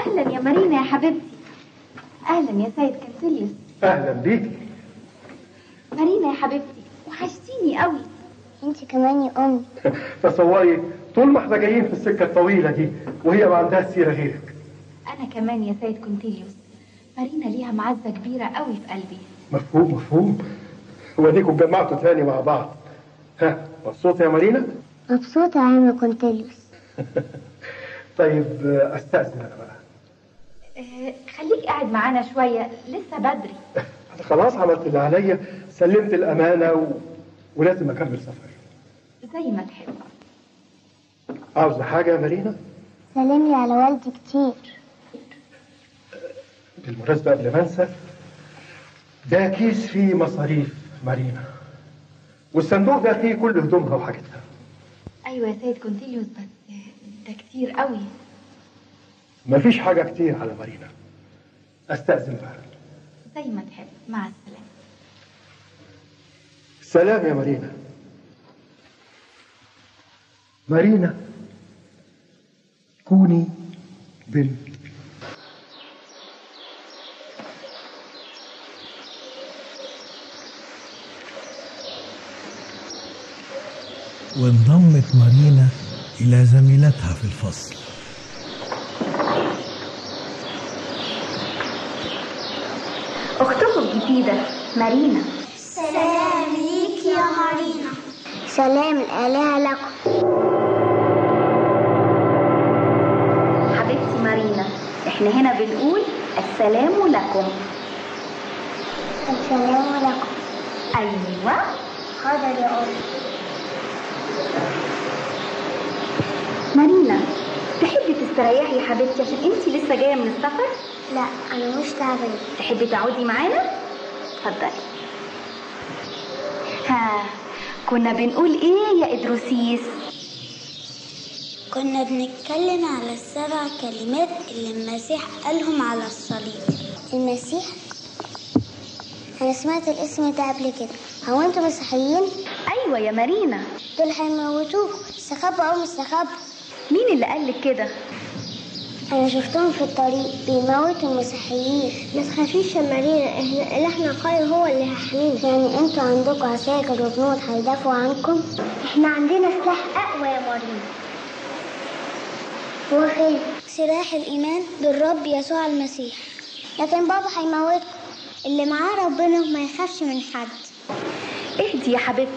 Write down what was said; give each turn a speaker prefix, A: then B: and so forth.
A: اهلا يا مارينا يا حبيبتي اهلا يا سيد كنتليوس
B: اهلا بيك
A: مارينا يا حبيبتي وحشتيني قوي
C: انت كمان يا امي
B: تصوري طول ما احنا جايين في السكه الطويله دي وهي ما عندها سيره غيرك
A: انا كمان يا سيد كونتيليوس مارينا ليها معزه كبيره قوي في قلبي
B: مفهوم مفهوم وديكم اتجمعتوا تاني مع بعض ها مبسوطه يا مارينا
C: مبسوطة يا عم كونتيليوس
B: طيب آه، استاذن انا بقى
A: أه خليك قاعد معانا شويه لسه بدري
B: انا خلاص عملت اللي عليا سلمت الامانه و... ولازم اكمل سفري
A: زي ما تحب
B: عاوزه حاجه يا مارينا
C: سلم لي على والدي كتير
B: بالمناسبه قبل ما انسى ده كيس فيه مصاريف مارينا والصندوق ده فيه كل هدومها وحاجتها
A: ايوه يا سيد كونتيليوس بس ده كتير قوي
B: مفيش حاجه كتير على مارينا استاذن بقى
A: زي ما تحب مع السلامه
B: سلام يا مارينا مارينا كوني بنت
D: وانضمت مارينا إلى زميلتها في الفصل
A: اختكم الجديده مارينا
C: سلام ليك يا مارينا سلام الآلهة لكم
A: حبيبتي مارينا احنا هنا بنقول السلام لكم
C: السلام لكم
A: ايوه
C: حاضر يا أمي
A: مارينا تحبي تستريحي يا حبيبتي عشان انتي لسه جايه من السفر
C: لا أنا مش تعبانة
A: تحبي تقعدي معانا اتفضلي ها كنا بنقول ايه يا ادروسيس
C: كنا بنتكلم على السبع كلمات اللي المسيح قالهم على الصليب المسيح أنا سمعت الاسم ده قبل كده هو أنتوا مسيحيين؟
A: ايوه يا مارينا
C: دول هيموتوكوا استخبوا أو مستخبوا
A: مين اللي قالك كده
C: أنا شفتهم في الطريق بيموتوا المسيحيين ما تخافيش يا مارينا إحنا إلهنا خير هو اللي هيحمينا يعني أنتوا عندكم عساكر وجنود هيدافعوا عنكم؟ إحنا عندنا سلاح أقوى يا مارينا هو فين؟ سلاح الإيمان بالرب يسوع المسيح لكن بابا هيموتكم اللي معاه ربنا ما يخافش من حد
A: اهدي يا حبيبتي